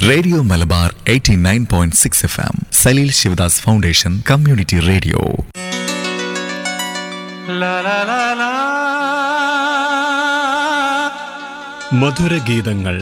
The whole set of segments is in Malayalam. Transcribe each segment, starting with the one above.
radio Malabar 89.6 point six F M Saleel Sivadas foundation community radio മധുരഗീതങ്ങൾ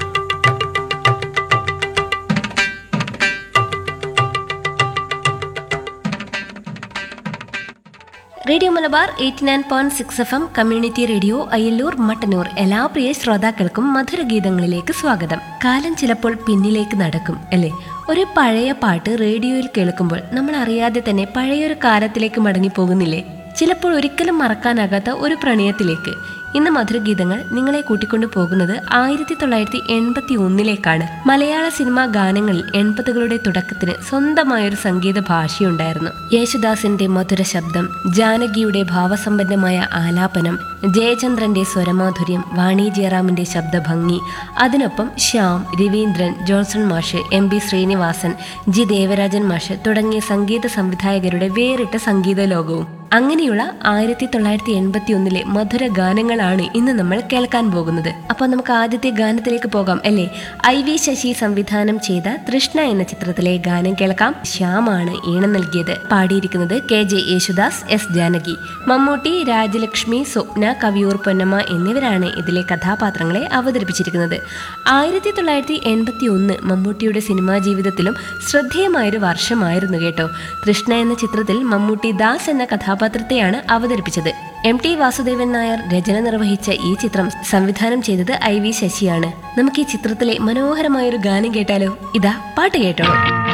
radio Malabar eighty nine point six F M community radio Ayyallur Mattannur എല്ലാ പ്രിയ ശ്രോതാക്കൾക്കും മധുരഗീതങ്ങളിലേക്ക് സ്വാഗതം കാലം ചിലപ്പോൾ പിന്നിലേക്ക് നടക്കും അല്ലേ ഒരു പഴയ പാട്ട് റേഡിയോയിൽ കേൾക്കുമ്പോൾ നമ്മൾ അറിയാതെ തന്നെ പഴയൊരു കാലത്തിലേക്ക് മടങ്ങി പോകുന്നില്ലേ ചിലപ്പോൾ ഒരിക്കലും മറക്കാനാകാത്ത ഒരു പ്രണയത്തിലേക്ക് ഇന്ന് മധുരഗീതങ്ങൾ നിങ്ങളെ കൂട്ടിക്കൊണ്ടു പോകുന്നത് ആയിരത്തി തൊള്ളായിരത്തി എൺപത്തി ഒന്നിലേക്കാണ് മലയാള സിനിമാ ഗാനങ്ങളിൽ എൺപതുകളുടെ തുടക്കത്തിന് സ്വന്തമായൊരു സംഗീത ഭാഷയുണ്ടായിരുന്നു യേശുദാസിന്റെ മധുര ശബ്ദം ജാനകിയുടെ ഭാവസമ്പന്നമായ ആലാപനം ജയചന്ദ്രന്റെ സ്വരമാധുര്യം വാണി ജയറാമിന്റെ ശബ്ദഭംഗി അതിനൊപ്പം ശ്യാം രവീന്ദ്രൻ ജോൺസൺ മാഷ് M B Sreenivasan G Devarajan മാഷ് തുടങ്ങിയ സംഗീത സംവിധായകരുടെ വേറിട്ട സംഗീത ലോകവും അങ്ങനെയുള്ള ആയിരത്തി തൊള്ളായിരത്തി എൺപത്തി ഒന്നിലെ മധുര ഗാനങ്ങളാണ് ഇന്ന് നമ്മൾ കേൾക്കാൻ പോകുന്നത് അപ്പൊ നമുക്ക് ആദ്യത്തെ ഗാനത്തിലേക്ക് പോകാം അല്ലേ ഐ വി ശശി സംവിധാനം ചെയ്ത തൃഷ്ണ എന്ന ചിത്രത്തിലെ ഗാനം കേൾക്കാം ശ്യാമാണ് ഈണം നൽകിയത് പാടിയിരിക്കുന്നത് K J Yesudas S Janaki Mammootty Rajalakshmi Swapna Kaviyoor Ponnamma എന്നിവരാണ് ഇതിലെ കഥാപാത്രങ്ങളെ അവതരിപ്പിച്ചിരിക്കുന്നത് ആയിരത്തി തൊള്ളായിരത്തി എൺപത്തി ഒന്ന് മമ്മൂട്ടിയുടെ സിനിമാ ജീവിതത്തിലും ശ്രദ്ധേയമായൊരു വർഷമായിരുന്നു കേട്ടോ തൃഷ്ണ എന്ന ചിത്രത്തിൽ മമ്മൂട്ടി ദാസ് എന്ന കഥാപാത്രത്തെയാണ് അവതരിപ്പിച്ചത് എം ടി വാസുദേവൻ നായർ രചന നിർവഹിച്ച ഈ ചിത്രം സംവിധാനം ചെയ്തത് ഐ വി ശശിയാണ് നമുക്ക് ഈ ചിത്രത്തിലെ മനോഹരമായൊരു ഗാനം കേട്ടാലോ ഇതാ പാട്ട് കേട്ടോളൂ